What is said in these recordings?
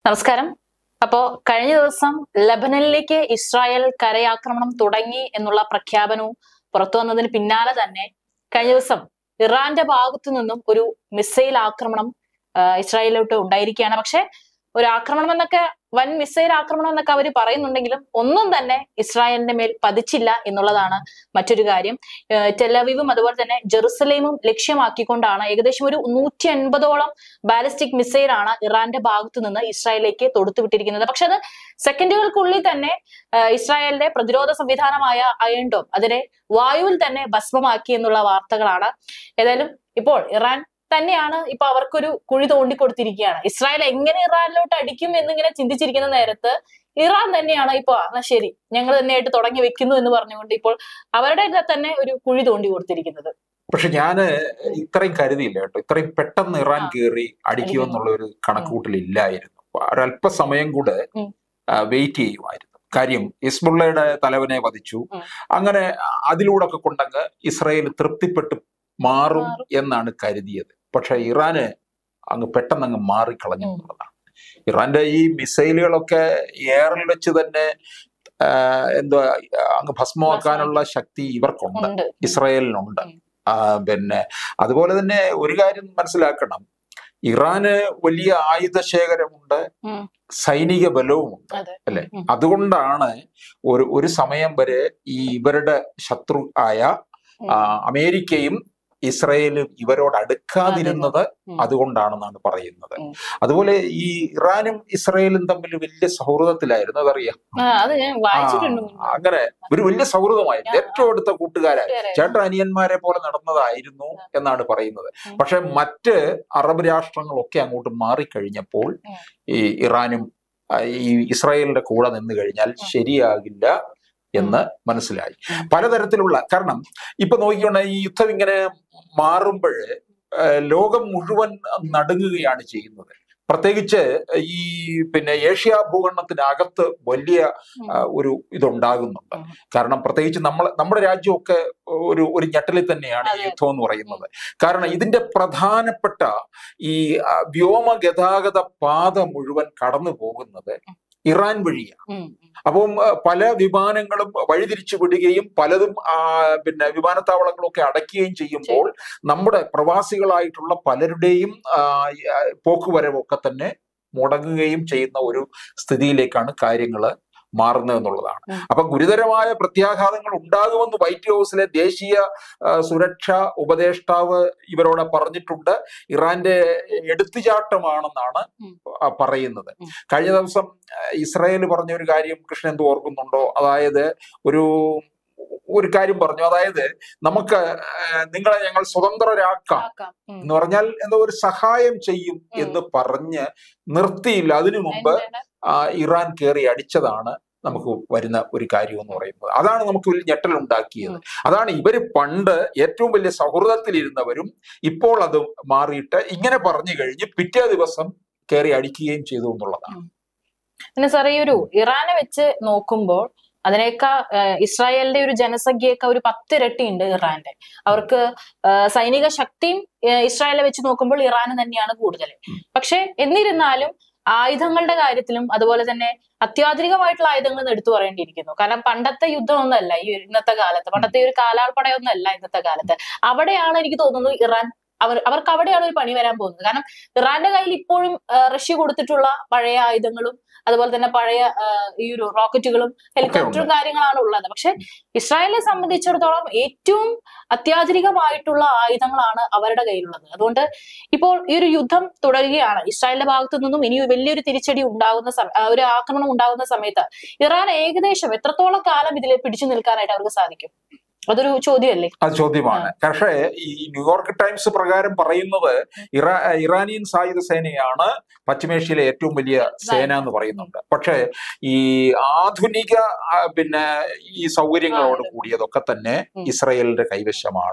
നമസ്കാരം അപ്പോ കഴിഞ്ഞ ദിവസം ലബനനിലേക്ക് ഇസ്രായേൽ കരയാക്രമണം തുടങ്ങി എന്നുള്ള പ്രഖ്യാപനവും പുറത്തു വന്നതിന് പിന്നാലെ തന്നെ കഴിഞ്ഞ ദിവസം ഇറാന്റെ ഭാഗത്തു നിന്നും ഒരു മിസൈൽ ആക്രമണം ആ, ഇസ്രായേലിലോട്ട് ഉണ്ടായിരിക്കുകയാണ് പക്ഷെ ഒരു ആക്രമണം എന്നൊക്കെ വൻ മിസൈൽ ആക്രമണം എന്നൊക്കെ അവർ പറയുന്നുണ്ടെങ്കിലും ഒന്നും തന്നെ ഇസ്രായേലിന്റെ മേൽ പതിച്ചില്ല എന്നുള്ളതാണ് മറ്റൊരു കാര്യം ഏഹ് ടെലവീവും അതുപോലെ തന്നെ ജെറുസലേമും ലക്ഷ്യമാക്കിക്കൊണ്ടാണ് ഏകദേശം ഒരു നൂറ്റി അൻപതോളം ബാലിസ്റ്റിക് മിസൈൽ ആണ് ഇറാന്റെ ഭാഗത്തു നിന്ന് ഇസ്രായേലിലേക്ക് തൊടുത്തുവിട്ടിരിക്കുന്നത് പക്ഷെ അത് സെക്കൻഡുകൾക്കുള്ളിൽ തന്നെ ആഹ് ഇസ്രായേലിന്റെ പ്രതിരോധ സംവിധാനമായ അയൺഡോം അതിനെ വായുവിൽ തന്നെ ഭസ്മമാക്കി എന്നുള്ള വാർത്തകളാണ് ഏതായാലും ഇപ്പോൾ ഇറാൻ തന്നെയാണ് ഇപ്പൊ അവർക്കൊരു കുഴി തോണ്ടിക്കൊടുത്തിരിക്കുകയാണ് ഇസ്രായേൽ എങ്ങനെ ഇറാനിലോട്ട് അടിക്കും എന്നിങ്ങനെ ചിന്തിച്ചിരിക്കുന്ന നേരത്ത് ഇറാൻ തന്നെയാണ് ഇപ്പൊ എന്നാ ശരി ഞങ്ങൾ തന്നെയായിട്ട് തുടങ്ങി വെക്കുന്നു എന്ന് പറഞ്ഞുകൊണ്ട് ഇപ്പോൾ അവരുടെ തന്നെ ഒരു കുഴി തോണ്ടി കൊടുത്തിരിക്കുന്നത് പക്ഷെ ഞാന് ഇത്രയും കരുതിയില്ല കേട്ടോ ഇത്രയും പെട്ടെന്ന് ഇറാൻ ആ. കയറി അടിക്കുമെന്നുള്ള ഒരു കണക്കുകൂട്ടലില്ലായിരുന്നു ഒരല്പസമയം കൂടെ ഉം. വെയിറ്റ് ചെയ്യുമായിരുന്നു കാര്യം ഇസ്മുള്ളയുടെ തലവനെ വധിച്ചു ഉം. അങ്ങനെ അതിലൂടെ ഒക്കെ കൊണ്ടങ്ങ് ഇസ്രായേൽ തൃപ്തിപ്പെട്ട് മാറും മാറും. എന്നാണ് കരുതിയത് പക്ഷെ ഇറാന് അങ്ങ് പെട്ടെന്ന് അങ്ങ് മാറിക്കളഞ്ഞു ഉം. എന്നുള്ളതാണ് ഇറാന്റെ ഈ മിസൈലുകളൊക്കെ എയറിൽ വെച്ച് തന്നെ ആ, എന്തുവാ അങ്ങ് ഭസ്മമാക്കാനുള്ള ശക്തി ഇവർക്കുണ്ട് ഉണ്ട് ഇസ്രായേലിനുണ്ട് ഉം. ആ, പിന്നെ അതുപോലെ തന്നെ ഒരു കാര്യം മനസ്സിലാക്കണം ഇറാന് വലിയ ആയുധ ശേഖരമുണ്ട് ഉം. സൈനിക ബലവുമുണ്ട് അതെ അല്ലേ? ഉം. അതുകൊണ്ടാണ് ഒരു ഒരു സമയം വരെ ഈ ഇവരുടെ ശത്രു ആയ ഉം. ആ, അമേരിക്കയും ഇസ്രയേലും ഇവരോട് അടുക്കാതിരുന്നത് ഉം. അതുകൊണ്ടാണെന്നാണ് പറയുന്നത് ഉം. അതുപോലെ ഈ ഇറാനും ഇസ്രയേലും തമ്മിൽ വലിയ സൗഹൃദത്തിലായിരുന്നു അതറിയാം ആ, അത് ഞാൻ വായിച്ചിട്ടുണ്ട് മുന്നേ. ആ, അങ്ങനെ ഒരു വലിയ സൗഹൃദമായിരുന്നു ഏറ്റവും അടുത്ത കൂട്ടുകാരായി വേറെ. ചേട്ടൻ അനിയന്മാരെ പോലെ നടന്നതായിരുന്നു എന്നാണ് പറയുന്നത് ഉം. പക്ഷെ മറ്റ് അറബ് രാഷ്ട്രങ്ങളൊക്കെ അങ്ങോട്ട് മാറിക്കഴിഞ്ഞപ്പോൾ ഉം. ഈ ഇറാനും ആ, ഈ ഇസ്രായേലിന്റെ കൂടെ നിന്ന് കഴിഞ്ഞാൽ ഉം. ശരിയാകില്ല എന്ന് മനസ്സിലായി ഉം. പലതരത്തിലുള്ള കാരണം ഇപ്പൊ നോക്കിക്കൊണ്ട് ഈ യുദ്ധം ഇങ്ങനെ മാറുമ്പോൾ ലോകം മുഴുവൻ നടുങ്ങുകയാണ് ചെയ്യുന്നത് പ്രത്യേകിച്ച് ഈ പിന്നെ ഏഷ്യ ഭൂഖണ്ഡത്തിനകത്ത് വലിയ ഉം. ആ, ഒരു ഇതുണ്ടാകുന്നുണ്ട് ഉം. കാരണം പ്രത്യേകിച്ച് നമ്മൾ നമ്മുടെ രാജ്യമൊക്കെ ഒരു ഒരു ഞെട്ടലിൽ തന്നെയാണ് ഈ അതെ. യുദ്ധം എന്ന് പറയുന്നത് കാരണം ഇതിന്റെ പ്രധാനപ്പെട്ട ഈ ആ, വ്യോമ ഗതാഗത പാത മുഴുവൻ കടന്നു പോകുന്നത് ഇറാൻ വഴിയാണ് ഉം. അപ്പം ആ, പല വിമാനങ്ങളും വഴിതിരിച്ചു വിടുകയും പലതും ആ, പിന്നെ വിമാനത്താവളങ്ങളൊക്കെ അടയ്ക്കുകയും ചെയ്യുമ്പോൾ നമ്മുടെ പ്രവാസികളായിട്ടുള്ള പലരുടെയും ആ, ഈ, ആ, പോക്കുവരവൊക്കെ തന്നെ മുടങ്ങുകയും ചെയ്യുന്ന ഒരു സ്ഥിതിയിലേക്കാണ് കാര്യങ്ങൾ മാറുന്നത് എന്നുള്ളതാണ് ഉം. അപ്പൊ ഗുരുതരമായ പ്രത്യാഘാതങ്ങൾ ഉണ്ടാകുമെന്ന് വൈറ്റ് ഹൗസിലെ ദേശീയ ആ, സുരക്ഷാ ഉപദേഷ്ടാവ് ഇവരോട് പറഞ്ഞിട്ടുണ്ട് ഇറാന്റെ എടുത്തുചാട്ടമാണെന്നാണ് ഉം. ആ, പറയുന്നത് ഉം. കഴിഞ്ഞ ദിവസം ആ, ഇസ്രായേൽ പറഞ്ഞ ഒരു കാര്യം കൃഷ്ണൻ എന്ത് ഓർക്കുന്നുണ്ടോ അതായത് ഒരു ഒരു കാര്യം പറഞ്ഞു അതായത് നമുക്ക് ആ, നിങ്ങളെ ഞങ്ങൾ സ്വതന്ത്രരാക്കാം ആക്കാം. ഉം. എന്ന് പറഞ്ഞാൽ എന്തോ ഒരു സഹായം ചെയ്യും ഉം. എന്ന് പറഞ്ഞ് നിർത്തിയില്ല അതിനു മുമ്പ് എന്താണ്? ആ, ഇറാൻ കയറി അടിച്ചതാണ് നമുക്ക് വരുന്ന ഒരു കാര്യം എന്ന് പറയുന്നത് അതാണ് നമുക്ക് വലിയ ഞെട്ടൽ ഉണ്ടാക്കിയത് അതാണ് ഇവര് പണ്ട് ഏറ്റവും വലിയ സൗഹൃദത്തിലിരുന്നവരും ഇപ്പോൾ അത് മാറിയിട്ട് ഇങ്ങനെ പറഞ്ഞു കഴിഞ്ഞ് പിറ്റേ ദിവസം കയറി അടിക്കുകയും ചെയ്തു എന്നുള്ളതാണ് പിന്നെ സാറേ ഈ ഒരു ഇറാനെ വെച്ച് നോക്കുമ്പോൾ അതിനേക്കാൾ ഏഹ്, ഇസ്രായേലിന്റെ ഒരു ജനസംഖ്യയൊക്കെ ഒരു പത്തിരട്ടി ഉണ്ട് ഇറാന്റെ അവർക്ക് ഏഹ്, സൈനിക ശക്തിയും ഏഹ്, ഇസ്രായേലിനെ വെച്ച് നോക്കുമ്പോൾ ഇറാന് തന്നെയാണ് കൂടുതൽ പക്ഷെ എന്നിരുന്നാലും ആയുധങ്ങളുടെ കാര്യത്തിലും അതുപോലെ തന്നെ അത്യാധുനികമായിട്ടുള്ള ആയുധങ്ങൾ എന്ന് എടുത്തു പറയേണ്ടിയിരിക്കുന്നു കാരണം പണ്ടത്തെ യുദ്ധമൊന്നുമല്ല ഈ ഇന്നത്തെ കാലത്ത് പണ്ടത്തെ ഈ ഒരു കാലാൾപ്പടയൊന്നും അല്ല ഇന്നത്തെ കാലത്ത് അവിടെയാണ് എനിക്ക് തോന്നുന്നു ഇറാൻ അവർ അവർക്ക് അവിടെയാണ് ഒരു പണി വരാൻ പോകുന്നത് കാരണം ഇറാന്റെ കയ്യിൽ ഇപ്പോഴും ആ, റഷ്യ കൊടുത്തിട്ടുള്ള പഴയ ആയുധങ്ങളും അതുപോലെ തന്നെ പഴയ ആ, ഈ ഒരു റോക്കറ്റുകളും ഹെലികോപ്റ്ററും കാര്യങ്ങളാണ് ഉള്ളത് പക്ഷെ ഇസ്രായേലിനെ സംബന്ധിച്ചിടത്തോളം ഏറ്റവും അത്യാധുനികമായിട്ടുള്ള ആയുധങ്ങളാണ് അവരുടെ കയ്യിലുള്ളത് അതുകൊണ്ട് ഇപ്പോൾ ഈ ഒരു യുദ്ധം തുടരുകയാണ് ഇസ്രായേലിന്റെ ഭാഗത്തു നിന്നും ഇനി വലിയൊരു തിരിച്ചടി ഉണ്ടാകുന്ന സമ- ആ, ഒരു ആക്രമണം ഉണ്ടാകുന്ന സമയത്ത് ഇറാൻ ഏകദേശം എത്രത്തോളം കാലം ഇതിൽ പിടിച്ചു നിൽക്കാനായിട്ട് അവർക്ക് സാധിക്കും അതൊരു ചോദ്യമല്ലേ അത് ചോദ്യമാണ് പക്ഷേ ഈ ന്യൂയോർക്ക് ടൈംസ് പ്രകാരം പറയുന്നത് ഇറാ ഇറാനിയൻ സായുധ സേനയാണ് പശ്ചിമേഷ്യയിലെ ഏറ്റവും വലിയ സേന എന്ന് പറയുന്നുണ്ട് പക്ഷേ ഈ ആധുനിക ആ, പിന്നെ ഈ സൗകര്യങ്ങളോട് കൂടിയതൊക്കെ തന്നെ ഉം. ഇസ്രയേലിന്റെ കൈവശമാണ്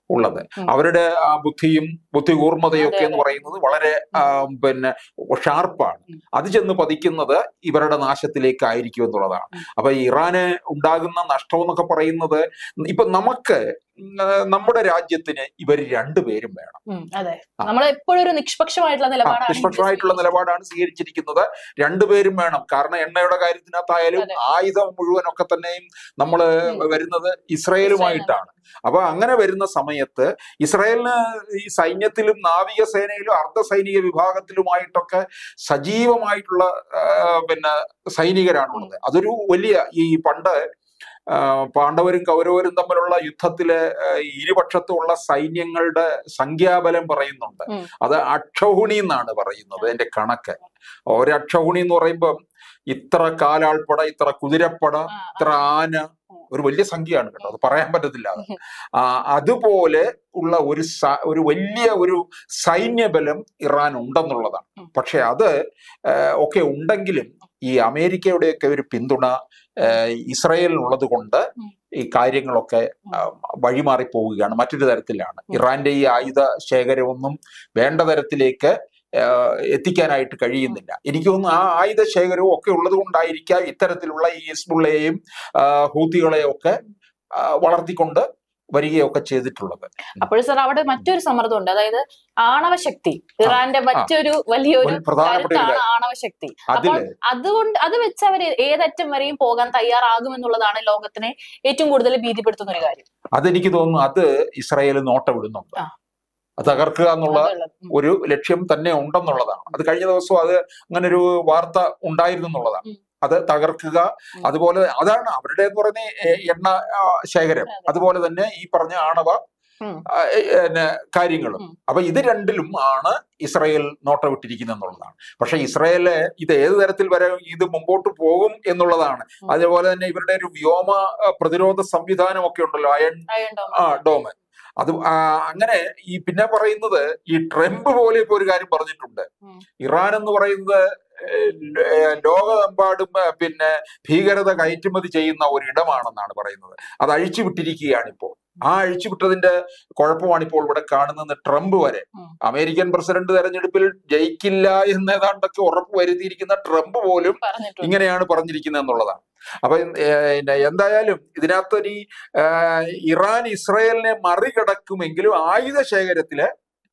ഉള്ളത് ഉം. അവരുടെ ആ ബുദ്ധിയും ബുദ്ധി കൂർമ്മതയും ഒക്കെ അതെ, എന്ന് അതെ. പറയുന്നത് വളരെ ആ, പിന്നെ ഷാർപ്പാണ് ഉം. അത് ചെന്ന് പതിക്കുന്നത് ഇവരുടെ നാശത്തിലേക്കായിരിക്കും എന്നുള്ളതാണ് ഉം. അപ്പൊ ഇറാന് ഉണ്ടാകുന്ന നഷ്ടം എന്നൊക്കെ പറയുന്നത് ഇപ്പൊ നമുക്ക് ഉം, ആ, നമ്മുടെ രാജ്യത്തിന് ഇവർ രണ്ടുപേരും വേണം ഉം, അതെ ആ. നമ്മൾ എപ്പോഴും ഒരു നിഷ്പക്ഷമായിട്ടുള്ള ആ, നിലപാടാണ് നിഷ്പക്ഷമായിട്ടുള്ള നിലപാടാണ് സ്വീകരിച്ചിരിക്കുന്നത് രണ്ടുപേരും വേണം കാരണം എണ്ണയുടെ കാര്യത്തിനകത്തായാലും അതെ. ആയുധം മുഴുവനൊക്കെ തന്നെയും നമ്മൾ ഉം. വരുന്നത് ഇസ്രയേലുമായിട്ടാണ് അപ്പൊ അങ്ങനെ വരുന്ന സമയത്ത് ഇസ്രായേലിന് ഈ സൈന്യത്തിലും നാവികസേനയിലും അർദ്ധ സൈനിക വിഭാഗത്തിലുമായിട്ടൊക്കെ സജീവമായിട്ടുള്ള ആ, പിന്നെ സൈനികരാണുള്ളത് അതൊരു വലിയ ഈ പണ്ട് ആ, പാണ്ഡവരും കൗരവരും തമ്മിലുള്ള യുദ്ധത്തിലെ ആ, ഇരുപക്ഷത്തുമുള്ള സൈന്യങ്ങളുടെ സംഖ്യാബലം പറയുന്നുണ്ട് ഉം. അത് അക്ഷൗഹിണി എന്നാണ് പറയുന്നത് എന്റെ കണക്ക് ഒരു അക്ഷൗഹിണി എന്ന് പറയുമ്പം ഇത്ര കാലാൾപ്പട ഇത്ര കുതിരപ്പട ആ, ഇത്ര ആന ഒരു വലിയ സംഖ്യയാണ് കേട്ടോ അത് പറയാൻ പറ്റത്തില്ല അത്. ആ, അതുപോലെ ഉള്ള ഒരു സ- ഒരു വലിയ ഒരു സൈന്യബലം ഇറാൻ ഉണ്ടെന്നുള്ളതാണ് ഉം. പക്ഷെ അത് ആ, ഒക്കെ ഉണ്ടെങ്കിലും ഈ അമേരിക്കയുടെയൊക്കെ ഒരു പിന്തുണ ആ, ഇസ്രായേലിനുള്ളത് കൊണ്ട് ഉം. ഈ കാര്യങ്ങളൊക്കെ ആ, വഴിമാറി പോവുകയാണ് മറ്റൊരു തരത്തിലാണ് ഇറാന്റെ ഈ ആയുധ ശേഖരമൊന്നും വേണ്ട തരത്തിലേക്ക് ആ, എത്തിക്കാനായിട്ട് കഴിയുന്നില്ല എനിക്ക് തോന്നുന്നു ആ ആയുധ ശേഖരവും ഒക്കെ ഉള്ളത് കൊണ്ടായിരിക്കാം ഇത്തരത്തിലുള്ള ഈ ഹിസ്ബുള്ളയെയും ആ, ഹൂത്തികളെയും ഒക്കെ ആ, വളർത്തിക്കൊണ്ട് വരികയൊക്കെ ചെയ്തിട്ടുള്ളത് അപ്പോൾ സാർ അവിടെ മറ്റൊരു സമ്മർദ്ദം ഉണ്ട് അതായത് ആണവശക്തി ഇറാന്റെ മറ്റൊരു വലിയൊരു ഒരു പ്രധാനപ്പെട്ട ഒരു കരുത്താണ് കാര്യം ആണവശക്തി അപ്പോൾ അതില് അതുകൊണ്ട് അത് വെച്ച് അവർ ഏതറ്റം വരെയും പോകാൻ തയ്യാറാകുമെന്നുള്ളതാണ് ലോകത്തിനെ ഏറ്റവും കൂടുതൽ ഭീതിപ്പെടുത്തുന്ന ഒരു കാര്യം അതെനിക്ക് തോന്നുന്നു അത് ഇസ്രായേൽ നോട്ടമിടുന്നുണ്ട് ആ. അത് തകർക്കുക എന്നുള്ള അതുള്ളത്. ഉം. ഒരു ലക്ഷ്യം തന്നെ ഉണ്ടെന്നുള്ളതാണ് അത് കഴിഞ്ഞ ദിവസം അത് അങ്ങനെ ഒരു വാർത്ത ഉണ്ടായിരുന്നു എന്നുള്ളതാണ് ഉം. അത് തകർക്കുക ഉം. അതുപോലെ അതാണ് അവരുടെ എന്ന് പറഞ്ഞ എ- എണ്ണ ആ, ശേഖരം അതെ. അതുപോലെ തന്നെ ഈ പറഞ്ഞ ആണവ ഉം. ആ, എ- പിന്നെ കാര്യങ്ങളും ഉം. അപ്പൊ ഇത് രണ്ടിലും ആണ് ഇസ്രായേൽ നോട്ടമിട്ടിരിക്കുന്നത് എന്നുള്ളതാണ് പക്ഷെ ഇസ്രായേല് ഇത് ഏത് തരത്തിൽ വരെ ഇത് മുമ്പോട്ട് പോകും എന്നുള്ളതാണ് ഉം. അതുപോലെ തന്നെ ഇവരുടെ ഒരു വ്യോമ ആ, പ്രതിരോധ സംവിധാനം ഒക്കെ ഉണ്ടല്ലോ അയൺ Iron Dome. ആ ഡോമ് അത് ആ, അങ്ങനെ ഈ പിന്നെ പറയുന്നത് ഈ ട്രംപ് പോലെ ഇപ്പൊ ഒരു കാര്യം പറഞ്ഞിട്ടുണ്ട് ഉം. ഇറാൻ എന്ന് പറയുന്നത് ഏഹ്, ഏഹ്, ലോകമെമ്പാടും ഏഹ്, പിന്നെ ഭീകരത കയറ്റുമതി ചെയ്യുന്ന ഒരിടമാണെന്നാണ് പറയുന്നത് അത് അഴിച്ചുവിട്ടിരിക്കുകയാണ് ഇപ്പോൾ ആ അഴിച്ചുവിട്ടതിന്റെ കുഴപ്പമാണ് ഇപ്പോൾ ഇവിടെ കാണുന്നത് ട്രംപ് വരെ ഉം. അമേരിക്കൻ പ്രസിഡന്റ് തെരഞ്ഞെടുപ്പിൽ ജയിക്കില്ല എന്ന് ഏതാണ്ടൊക്കെ ഉറപ്പ് വരുത്തിയിരിക്കുന്ന ട്രംപ് പോലും പറഞ്ഞിട്ടുണ്ട് ഇങ്ങനെയാണ് പറഞ്ഞിരിക്കുന്നത് എന്നുള്ളതാണ് അപ്പൊ ഏഹ്, പിന്നെ എന്തായാലും ഇതിനകത്ത് ഈ ഏഹ്, ഇറാൻ ഇസ്രായേലിനെ മറികടക്കുമെങ്കിലും ആയുധ ശേഖരത്തില്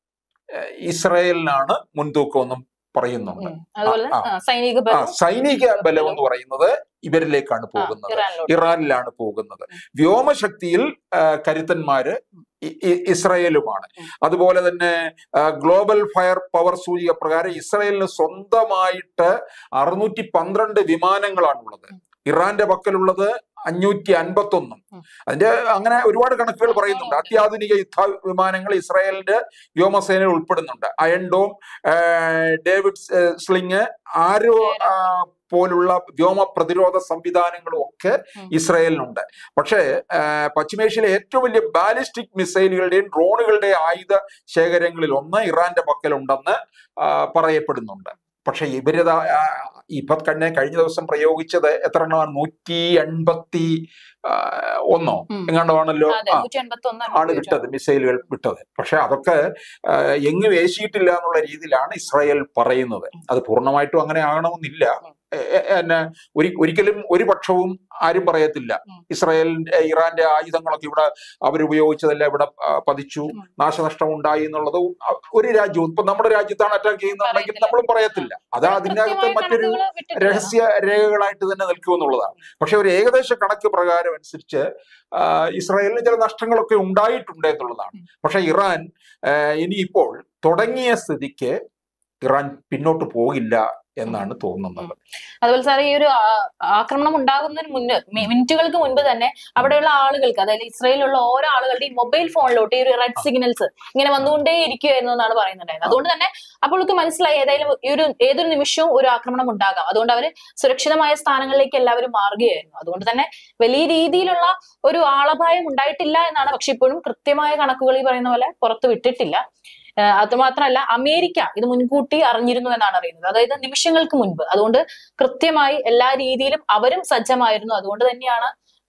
ഏഹ്, ഇസ്രായേലിനാണ് മുൻതൂക്കമെന്നും പറയുന്നുണ്ട് ഉം. അതുപോലെ ആ, ആ, സൈനിക ആ ബലം സൈനിക ബലം എന്ന് പറയുന്നത് ഇവരിലേക്കാണ് ആ, പോകുന്നത് ഇറാനിലോട്ട് ഇറാനിലാണ് പോകുന്നത് വ്യോമശക്തിയിൽ ആ, കരുത്തന്മാര് ഇ- ഇ- ഇസ്രായേലുമാണ് ഉം. അതുപോലെ തന്നെ ആ, ഗ്ലോബൽ ഫയർ പവർ സൂചിക പ്രകാരം ഇസ്രായേലിന് സ്വന്തമായിട്ട് അറുന്നൂറ്റി പന്ത്രണ്ട് വിമാനങ്ങളാണുള്ളത് ഉം. ഇറാന്റെ പക്കലുള്ളത് അഞ്ഞൂറ്റി അൻപത്തി ഒന്നും ഉം. അതിന്റെ അങ്ങനെ ഒരുപാട് കണക്കുകൾ പറയുന്നുണ്ട് ഉണ്ട്. അത്യാധുനിക യുദ്ധ വിമാനങ്ങൾ ഇസ്രായേലിന്റെ വ്യോമസേനയിൽ ഉൾപ്പെടുന്നുണ്ട് അയൺ ഡോം ആ, ഡേവിഡ് സ്- സ്ലിങ് ആരോ ആ, പോലുള്ള വ്യോമ പ്രതിരോധ സംവിധാനങ്ങളും ഒക്കെ ഉം. ഇസ്രായേലിനുണ്ട് പക്ഷേ ആ, പശ്ചിമേഷ്യയിലെ ഏറ്റവും വലിയ ബാലിസ്റ്റിക് മിസൈലുകളുടെയും ഡ്രോണുകളുടെയും ആയുധ ശേഖരങ്ങളിൽ ഒന്ന് ഇറാന്റെ പക്കലുണ്ടെന്ന് ആ, പറയപ്പെടുന്നുണ്ട് പക്ഷെ ഇവരിതാ ആ, ഇപ്പൊ തന്നെ കഴിഞ്ഞ ദിവസം പ്രയോഗിച്ചത് എത്ര എണ്ണമാണ് നൂറ്റി എൺപത്തി ആ, ഒന്നോ ഉം. എങ്ങാണ്ടാണല്ലോ അതെ ആ നൂറ്റി എൺപത്തി ആണ് വിട്ടത് മിസൈലുകൾ വിട്ടത് പക്ഷെ അതൊക്കെ ആ, എങ്ങും വേശിയിട്ടില്ല എന്നുള്ള രീതിയിലാണ് ഇസ്രായേൽ പറയുന്നത് അത് പൂർണ്ണമായിട്ടും അങ്ങനെ ആകണമെന്നില്ല ഉം. എ- എ- എന്നെ ഒരി- ഒരിക്കലും ഒരു പക്ഷവും ആരും പറയത്തില്ല ഉം. ഇസ്രായേലിന്റെ ഇറാന്റെ ആയുധങ്ങളൊക്കെ ഇവിടെ അവരുപയോഗിച്ചതെല്ലാം ഇവിടെ ആ, പതിച്ചു ഉം. നാശനഷ്ടം ഉണ്ടായി എന്നുള്ളത് അ- ഒരു രാജ്യവും ഇപ്പൊ നമ്മുടെ രാജ്യത്താണ് അറ്റാക്ക് ചെയ്യുന്നതെങ്കിൽ പറയത്തില്ല. നമ്മളും പറയത്തില്ല അത് അതിനകത്ത് മറ്റൊരു രഹസ്യ രേഖകളായിട്ട് തന്നെ നിൽക്കുമെന്നുള്ളതാണ് പക്ഷെ ഒരു ഏകദേശ കണക്ക് പ്രകാരം അനുസരിച്ച് ആ, ഇസ്രായേലിന് ചില നഷ്ടങ്ങളൊക്കെ ഉണ്ടായിട്ടുണ്ട് എന്നുള്ളതാണ് ഉം. പക്ഷെ ഇറാൻ ആ, ഇനിയിപ്പോൾ തുടങ്ങിയ സ്ഥിതിക്ക് ഇറാൻ പിന്നോട്ട് പോകില്ല എന്നാണ് തോന്നുന്നത് അതുപോലെ സാറേ ഈ ഒരു ആ- ആക്രമണം ഉണ്ടാകുന്നതിന് മുന്നേ മി- മിനിറ്റുകൾക്ക് മുൻപ് തന്നെ അവിടെയുള്ള ആളുകൾക്ക് അതായത് ഇസ്രയേലിലുള്ള ഓരോ ആളുകളുടെയും മൊബൈൽ ഫോണിലോട്ട് ഈ ഒരു റെഡ് സിഗ്നൽസ് ഇങ്ങനെ വന്നുകൊണ്ടേ ഇരിക്കുമായിരുന്നു എന്നാണ് പറയുന്നുണ്ടായിരുന്നത് അതുകൊണ്ട് തന്നെ അപ്പോൾക്ക് മനസ്സിലായി ഏതായാലും ഈ ഒരു ഏതൊരു നിമിഷവും ഒരു ആക്രമണം ഉണ്ടാകാം അതുകൊണ്ട് അവര് സുരക്ഷിതമായ സ്ഥാനങ്ങളിലേക്ക് എല്ലാവരും മാറുകയായിരുന്നു അതുകൊണ്ട് തന്നെ വലിയ രീതിയിലുള്ള ഒരു ആളപായം ഉണ്ടായിട്ടില്ല എന്നാണ് പക്ഷെ ഇപ്പോഴും കൃത്യമായ കണക്കുകൾ ഈ പറയുന്ന പോലെ പുറത്തു വിട്ടിട്ടില്ല ഏഹ് അത് മാത്രമല്ല അമേരിക്ക ഇത് മുൻകൂട്ടി അറിഞ്ഞിരുന്നു എന്നാണ് അറിയുന്നത് അതായത് നിമിഷങ്ങൾക്ക് മുൻപ് അതുകൊണ്ട് കൃത്യമായി എല്ലാ രീതിയിലും അവരും സജ്ജമായിരുന്നു അതുകൊണ്ട് തന്നെയാണ്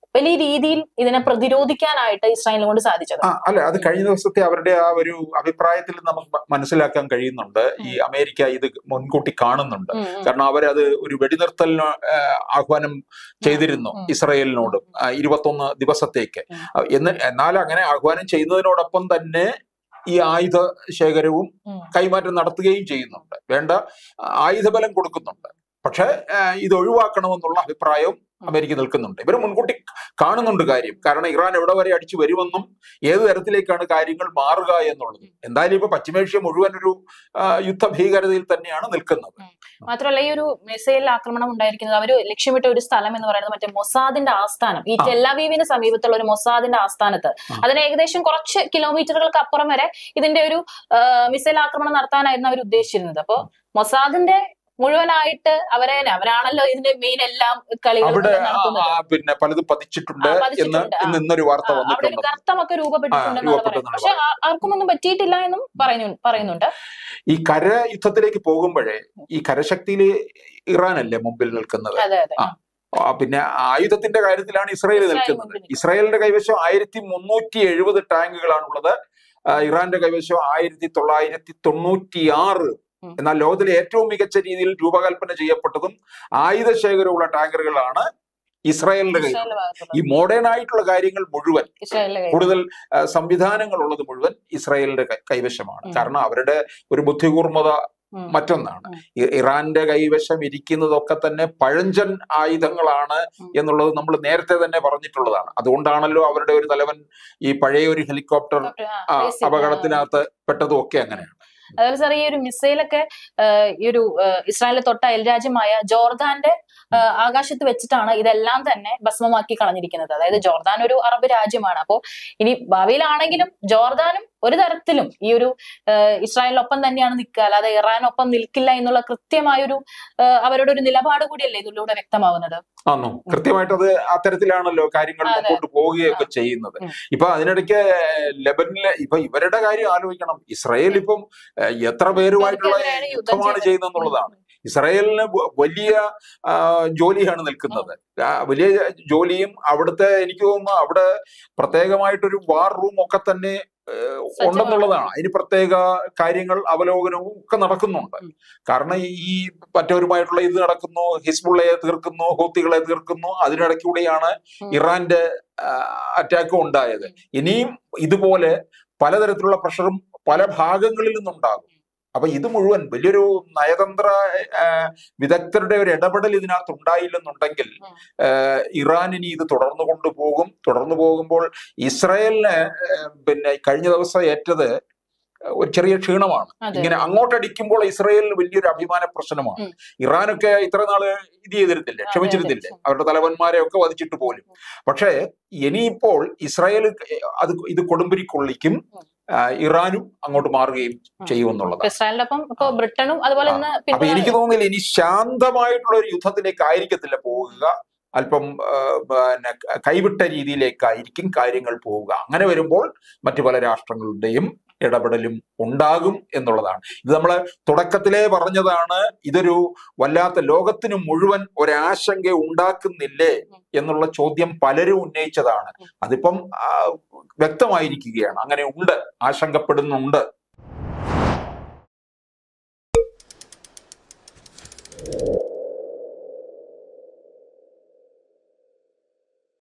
വലിയ രീതിയിൽ ഇതിനെ പ്രതിരോധിക്കാനായിട്ട് ഇസ്രായേലിനെ കൊണ്ട് സാധിച്ചത് ആ അല്ല അത് കഴിഞ്ഞ ദിവസത്തെ അവരുടെ ആ ഒരു അഭിപ്രായത്തിൽ നമുക്ക് മ- മനസ്സിലാക്കാൻ കഴിയുന്നുണ്ട് ഈ അമേരിക്ക ഇത് മുൻകൂട്ടി കാണുന്നുണ്ട് ഉം, ഉം. കാരണം അവരത് ഒരു വെടിനിർത്തലിന് ആ, ആഹ്വാനം ചെയ്തിരുന്നു ഉം. ഇസ്രയേലിനോട് ആ, ഇരുപത്തൊന്ന് ദിവസത്തേക്ക് ഉം. ആ, എന്ന് എന്നാൽ അങ്ങനെ ആഹ്വാനം ചെയ്യുന്നതിനോടൊപ്പം തന്നെ ഈ ആയുധ ശേഖരവും ഉം. കൈമാറ്റം നടത്തുകയും ചെയ്യുന്നുണ്ട് വേണ്ട ആ, ആയുധബലം കൊടുക്കുന്നുണ്ട് പക്ഷെ ആ, ഇത് ഒഴിവാക്കണമെന്നുള്ള അഭിപ്രായവും അമേരിക്ക നിൽക്കുന്നുണ്ട് ഇവർ മുൻകൂട്ടി കാണുന്നുണ്ട് കാര്യം കാരണം ഇറാൻ എവിടെ വരെ അടിച്ചു വരുമെന്നും ഏത് തരത്തിലേക്കാണ് കാര്യങ്ങൾ മാറുക എന്നുള്ളത് എന്തായാലും ഇപ്പൊ പശ്ചിമേഷ്യ മുഴുവൻ ഒരു ആ, യുദ്ധഭീകരതയിൽ തന്നെയാണ് നിൽക്കുന്നത് മാത്രമല്ല ഈ ഒരു മിസൈൽ ആക്രമണം ഉണ്ടായിരിക്കുന്നത് അവർ ലക്ഷ്യമിട്ട ഒരു സ്ഥലം എന്ന് പറയുന്നത് മറ്റേ മൊസാദിന്റെ ആസ്ഥാനം ഈ ആ. ടെല്ലവീവിന് സമീപത്തുള്ള ഒരു മൊസാദിന്റെ ആസ്ഥാനത്ത് ആ. അതിന് ഏകദേശം കുറച്ച് കിലോമീറ്ററുകൾക്ക് അപ്പുറം വരെ ഇതിന്റെ ഒരു ആ, മിസൈൽ ആക്രമണം നടത്താനായിരുന്നു അവർ ഉദ്ദേശിച്ചിരുന്നത് അപ്പോ മൊസാദിന്റെ മുഴുവനായിട്ട് അവരെ അവരാണല്ലോ ഇതിന്റെ മെയിൻ എല്ലാം കളികൾ അവിടെ ആ, നടത്തുന്നത് ആ, പിന്നെ പലതും പതിച്ചിട്ടുണ്ട് ആ, എന്ന് പതിച്ചിട്ടുണ്ട്. ആ. ഇന്ന് ഇന്നൊരു വാർത്ത ആ, അവിടെ ഒരു വന്നിട്ടുണ്ട് ഗർത്തമൊക്കെ രൂപപ്പെട്ടിട്ടുണ്ടെന്നാണ് പറയുന്നത് രൂപപ്പെട്ടെന്നാണ് പക്ഷെ ആ- ആർക്കുമൊന്നും പറ്റിയിട്ടില്ല എന്നും പറയുന്നു പറയുന്നുണ്ട് ഈ കര യുദ്ധത്തിലേക്ക് പോകുമ്പോഴേ ഈ കരശക്തിയിൽ ഇറാനല്ലേ മുമ്പിൽ നിൽക്കുന്നത് അതെ അതെ ആ. ആ, പിന്നെ ആയുധത്തിന്റെ കാര്യത്തിലാണ് ഇസ്രായേൽ ഇസ്രായേൽ നിൽക്കുന്നത് മുമ്പിൽ നിൽക്കുന്നത്. ഇസ്രായേലിന്റെ കൈവശം ആയിരത്തി മുന്നൂറ്റി എഴുപത് ടാങ്കുകളാണുള്ളത് ആ, ഇറാന്റെ കൈവശം ആയിരത്തി തൊള്ളായിരത്തി തൊണ്ണൂറ്റി ആറ് ഉം. എന്നാൽ ലോകത്തിലെ ഏറ്റവും മികച്ച രീതിയിൽ രൂപകൽപ്പന ചെയ്യപ്പെട്ടതും ആയുധ ശേഖരമുള്ള ടാങ്കറുകളാണ് ഇസ്രായേലിന്റെ കയ്യിൽ ഇസ്രായേലിന്റെ ഭാഗത്തുള്ളത്. ഈ മോഡേൺ ആയിട്ടുള്ള കാര്യങ്ങൾ മുഴുവൻ ഇസ്രായേലിന്റെ കയ്യിൽ. കൂടുതൽ ആ, സംവിധാനങ്ങൾ ഉള്ളത് മുഴുവൻ ഇസ്രായേലിന്റെ കൈ- കൈവശമാണ് ഉം. കാരണം അവരുടെ ഒരു ബുദ്ധികൂർമ്മത ഉം. മറ്റൊന്നാണ് ഉം. ഇ- ഇറാന്റെ കൈവശം ഇരിക്കുന്നതൊക്കെ തന്നെ പഴഞ്ചൻ ആയുധങ്ങളാണ് ഉം. എന്നുള്ളത് നമ്മൾ നേരത്തെ തന്നെ പറഞ്ഞിട്ടുള്ളതാണ് അതുകൊണ്ടാണല്ലോ അവരുടെ ഒരു തലവൻ ഈ പഴയ ഒരു ഹെലികോപ്റ്റർ ആ, ആ, basic, ആ. അപകടത്തിനകത്ത് പെട്ടതും ഒക്കെ അങ്ങനെയാണ് അതുപോലെ സാർ ഈ ഒരു മിസൈലൊക്കെ ആഹ്, ഈ ഒരു ആഹ്, ഇസ്രായേലിലെ തൊട്ട അയൽരാജ്യമായ ജോർദാന്റെ ആഹ്, ആകാശത്ത് വെച്ചിട്ടാണ് ഇതെല്ലാം തന്നെ ഭസ്മമാക്കി കളഞ്ഞിരിക്കുന്നത് അതായത് ജോർദാൻ ഒരു അറബ് രാജ്യമാണ് അപ്പോ ഇനി ഭാവിയിലാണെങ്കിലും ജോർദാനും ഒരു തരത്തിലും ഈ ഒരു ആഹ്, ഇസ്രായേലിനൊപ്പം തന്നെയാണ് നിൽക്കുക അല്ലാതെ ഇറാനൊപ്പം നിൽക്കില്ല എന്നുള്ള കൃത്യമായൊരു ആഹ്, അവരുടെ ഒരു നിലപാട് കൂടിയല്ലേ ഇതിലൂടെ വ്യക്തമാവുന്നത് ആണോ കൃത്യമായിട്ട് അത് അത്തരത്തിലാണല്ലോ കാര്യങ്ങൾ അതെ. മുമ്പോട്ട് പോവുകയൊക്കെ ചെയ്യുന്നത് ഉം. ഇപ്പൊ അതിനിടയ്ക്ക് ലെബനിലെ ഇപ്പൊ ഇവരുടെ കാര്യം ആലോചിക്കണം ഇസ്രായേൽ ഇപ്പം ഏഹ്, എത്ര പേരുമായിട്ടുള്ള ഇവർക്കെതിരെയാണ് യുദ്ധം യുദ്ധമാണ് ചെയ്തത്. ചെയ്യുന്നതെന്നുള്ളതാണ് ഇസ്രായേലിന് വ- വലിയ ആ, ജോലിയാണ് നിൽക്കുന്നത് ആ, വലിയ ജോലിയും അവിടുത്തെ എനിക്ക് തോന്നുന്നു അവിടെ പ്രത്യേകമായിട്ടൊരു വാർ റൂം ഒക്കെ തന്നെ ഏഹ്, സജ്ജമാണ്. ഉണ്ടെന്നുള്ളതാണ് അതിന് പ്രത്യേക കാര്യങ്ങൾ അവലോകനവും ഒക്കെ നടക്കുന്നുണ്ട് ഉം. കാരണം ഈ മറ്റവരുമായിട്ടുള്ള ഇത് നടക്കുന്നു ഹിസ്ബുള്ളയെ തീർക്കുന്നു ഹൂത്തികളെ തീർക്കുന്നു അതിനിടയ്ക്കൂടെയാണ് ഉം. ഇറാന്റെ അറ്റാക്കും ഉണ്ടായത് ഇനിയും ഇതുപോലെ പലതരത്തിലുള്ള പ്രഷറും പല ഭാഗങ്ങളിൽ നിന്നുണ്ടാകും അപ്പൊ ഇത് മുഴുവൻ വലിയൊരു നയതന്ത്ര ആ, വിദഗ്ധരുടെ ഒരു ഇടപെടൽ ഇതിനകത്ത് ഉണ്ടായില്ലെന്നുണ്ടെങ്കിൽ ഉം. ആ, ഇറാൻ ഇനി ഇത് തുടർന്നു കൊണ്ടുപോകും തുടർന്നു പോകുമ്പോൾ ഇസ്രായേലിന് ആ, പിന്നെ കഴിഞ്ഞ ദിവസം ഏറ്റത് ഒരു ചെറിയ ക്ഷീണമാണ് അതെ. ഇങ്ങനെ അങ്ങോട്ടടിക്കുമ്പോൾ ഇസ്രായേലിന് വലിയൊരു അഭിമാന പ്രശ്നമാണ് ഉം. ഇറാനൊക്കെ ഇത്ര നാള് ഇത് ചെയ്തിരുന്നില്ല അതെ, ക്ഷമിച്ചിരുന്നില്ലേ അതെ. അവരുടെ തലവന്മാരെ ഒക്കെ വധിച്ചിട്ട് പോലും പക്ഷേ ഇനിയിപ്പോൾ ഇസ്രായേൽ അത് ഇത് കൊടുമ്പിരി കൊള്ളിക്കും ഉം. ആ, ഇറാനും അങ്ങോട്ട് മാറുകയും ചെയ്യുമെന്നുള്ളതാണ് ഇസ്രായേലിനൊപ്പം ഇപ്പൊ ബ്രിട്ടനും അതുപോലെ ഇന്ന് അപ്പൊ പിന്നെ എനിക്ക് തോന്നുന്നില്ല ഇനി ശാന്തമായിട്ടുള്ള ഒരു യുദ്ധത്തിലേക്ക് ആയിരിക്കത്തില്ല പോവുക അല്പം ആ, പിന്നെ കൈവിട്ട രീതിയിലേക്കായിരിക്കും കാര്യങ്ങൾ പോവുക അങ്ങനെ വരുമ്പോൾ മറ്റു പല രാഷ്ട്രങ്ങളുടെയും ഇടപെടലും ഉണ്ടാകും എന്നുള്ളതാണ് ഇത് നമ്മൾ തുടക്കത്തിലേ പറഞ്ഞതാണ് ഇതൊരു വല്ലാത്ത ലോകത്തിന് മുഴുവൻ ഒരാശങ്ക ഉണ്ടാക്കുന്നില്ലേ എന്നുള്ള ചോദ്യം പലരും ഉന്നയിച്ചതാണ് അതിപ്പം ആ, വ്യക്തമായിരിക്കുകയാണ് അങ്ങനെ ഉണ്ട് ആശങ്കപ്പെടുന്നുണ്ട്